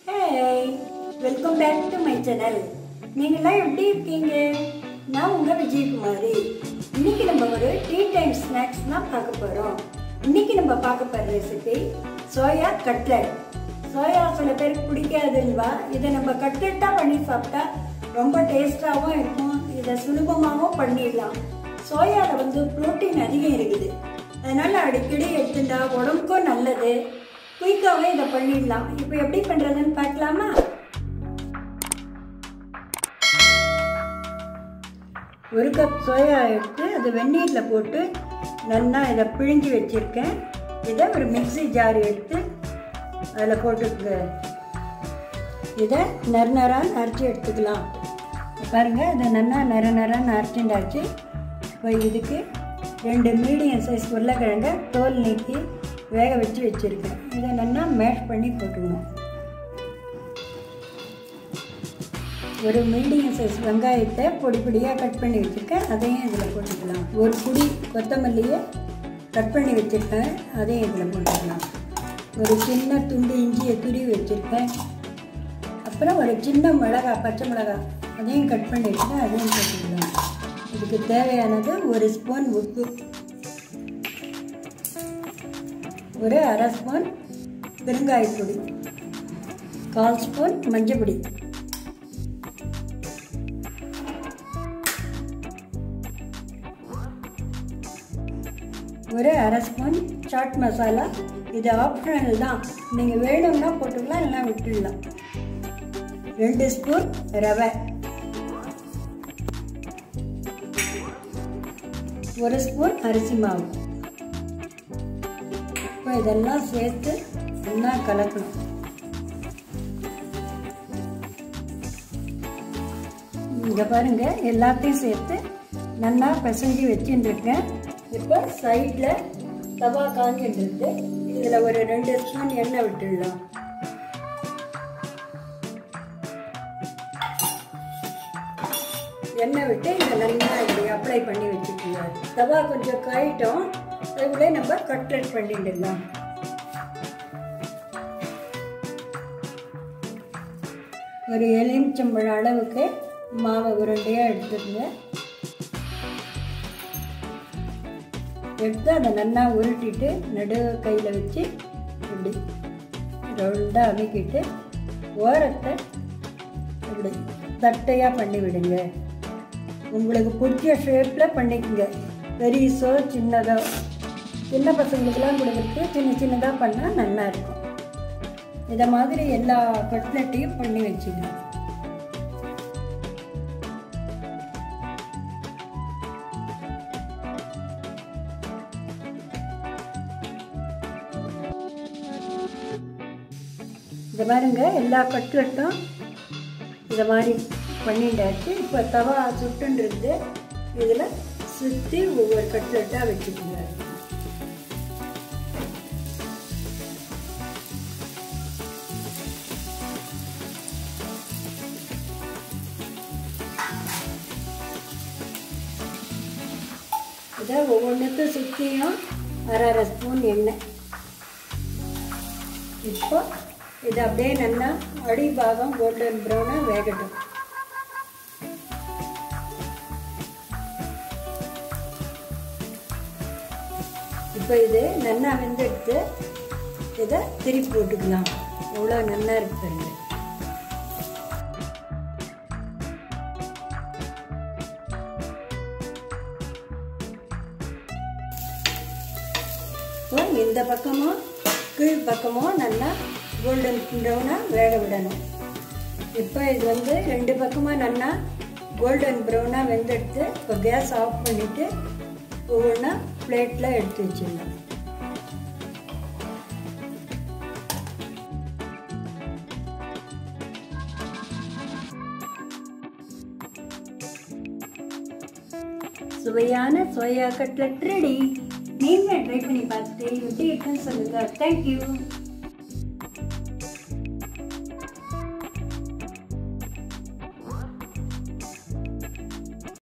hey welcome back to my channel நீங்களாம் எப்படி இருக்கீங்க நான் உங்கள் விஜயகுமாரி இன்னைக்கு நம்ம ஒரு டீ டைம் ஸ்நாக்ஸ் தான் பார்க்க போகிறோம் இன்னைக்கு நம்ம பார்க்க போகிற ரெசிபி சோயா கட்லட் சோயா சில பேருக்கு பிடிக்காதுல்வா இதை நம்ம கட்லெட்டாக பண்ணி சாப்பிட்டா ரொம்ப டேஸ்டாகவும் இருக்கும் இதை சுலபமாகவும் பண்ணிடலாம் சோயாவில் வந்து புரோட்டீன் அதிகம் இருக்குது அதனால் அடிக்கடி எடுத்துட்டா உடம்புக்கும் நல்லது குயிக்காகவே இதை பண்ணிடலாம் இப்போ எப்படி பண்ணுறதுன்னு பார்க்கலாமா ஒரு கப் சோயா எடுத்து அது வெந்நீரில் போட்டு நல்லா இதை பிழிஞ்சு வச்சுருக்கேன் இதை ஒரு மிக்ஸி ஜார் எடுத்து அதில் போட்டுக்க இதை நர நராக நரைச்சி எடுத்துக்கலாம் பாருங்கள் இதை நல்லா நர நராக நரைச்சுண்டாச்சு இப்போ இதுக்கு ரெண்டு மீடியம் சைஸ் உருளைக்கிழங்க தோல் நீக்கி வேக வச்சு வச்சுருக்கேன் இதை நல்லா மேஷ் பண்ணி போட்டுக்கணும் ஒரு மீடியம் சைஸ் வெங்காயத்தை பொடி பொடியாக கட் பண்ணி வச்சுருக்கேன் அதையும் இதில் போட்டுக்கலாம் ஒரு குடி கொத்தமல்லியை கட் பண்ணி வச்சுருக்கேன் அதையும் இதில் போட்டுக்கலாம் ஒரு சின்ன துண்டு இஞ்சியை துருவி வச்சுருக்கேன் அப்புறம் ஒரு சின்ன மிளகா பச்சை மிளகா அதையும் கட் பண்ணி வச்சுருக்கேன் அதையும் போட்டுக்கலாம் இதுக்கு தேவையானது ஒரு ஸ்பூன் உப்பு ஒரு அரை ஸ்பூன் பெருங்காயப்பொடி கால் ஸ்பூன் மஞ்சள் ஒரு அரை ஸ்பூன் சாட் மசாலா இது ஆப்ஷனல் தான் நீங்கள் வேணும்னா போட்டுக்கலாம் இல்லைனா விட்டுடலாம் ரெண்டு ஸ்பூன் ரவை ஒரு ஸ்பூன் அரிசி மாவு இப்போ இதெல்லாம் சேர்த்து நல்லா கலக்கணும் இங்கே பாருங்க எல்லாத்தையும் சேர்த்து நல்லா பிசைஞ்சு வச்சுட்டுருக்கேன் இப்போ சைடில் தவா காஞ்சிட்டு இருக்கு இதில் ஒரு ரெண்டு ஸ்பூன் எண்ணெய் விட்டுடலாம் எண்ணெய் விட்டு இதை நல்லா இப்படி அப்ளை பண்ணி வச்சுக்கோங்க தவா கொஞ்சம் காயிட்டோம் அதுக்குள்ளே நம்ம கட்லெட் பண்ணிடலாம் ஒரு எலுமிச்சம்பழம் அளவுக்கு மாவை உருண்டையாக எடுத்துக்கங்க எடுத்து அதை நல்லா உருட்டிட்டு நடு கையில் வச்சு இப்படி ரவுண்டாக அமைக்கிட்டு ஓரத்தை இப்படி தட்டையாக பண்ணி விடுங்க உங்களுக்கு பிடிச்ச ஷேப்பில் பண்ணிக்கோங்க பெரியசோ சின்னதோ சின்ன பசங்களுக்கெல்லாம் கொடுக்குறதுக்கு சின்ன சின்னதாக பண்ணால் நல்லா இருக்கும் இதை மாதிரி எல்லா கட்லெட்டையும் பண்ணி வச்சுக்கணும் இந்த பாருங்க எல்லா கட்லெட்டும் இதை மாதிரி பண்ணிட்டாச்சு இப்போ தவா சுட்டுன்னு இருந்து இதில் சுற்றி ஒவ்வொரு கட்லெட்டாக வச்சுக்கோங்க இதை ஒவ்வொன்றுக்கும் சுற்றியும் அரை அரை ஸ்பூன் எண்ணெய் இப்போ இது அப்படியே நல்லா அடிபாகம் கோல்டன் ப்ரௌனாக வேகட்டும் இப்போ இது நல்லா வெந்தெடுத்து இதை திருப்பி போட்டுக்கலாம் எவ்வளோ நல்லா இருக்குங்க இந்த பக்கமும் கீழ் பக்கமும் நல்லா கோல்டன் ப்ரௌனாக வேக விடணும் இப்போ இது வந்து ரெண்டு பக்கமாக நல்லா கோல்டன் ப்ரௌனாக வெந்தெடுத்து இப்போ கேஸ் ஆஃப் பண்ணிவிட்டு ஒவ்வொன்றா பிளேட்டில் எடுத்து வச்சிடலாம் சுவையான சோயா கட்லெட் ரெடி நீங்களே ட்ரை பண்ணி பார்த்துட்டு எப்படி இருக்குன்னு சொல்லுங்கள் தேங்க்யூ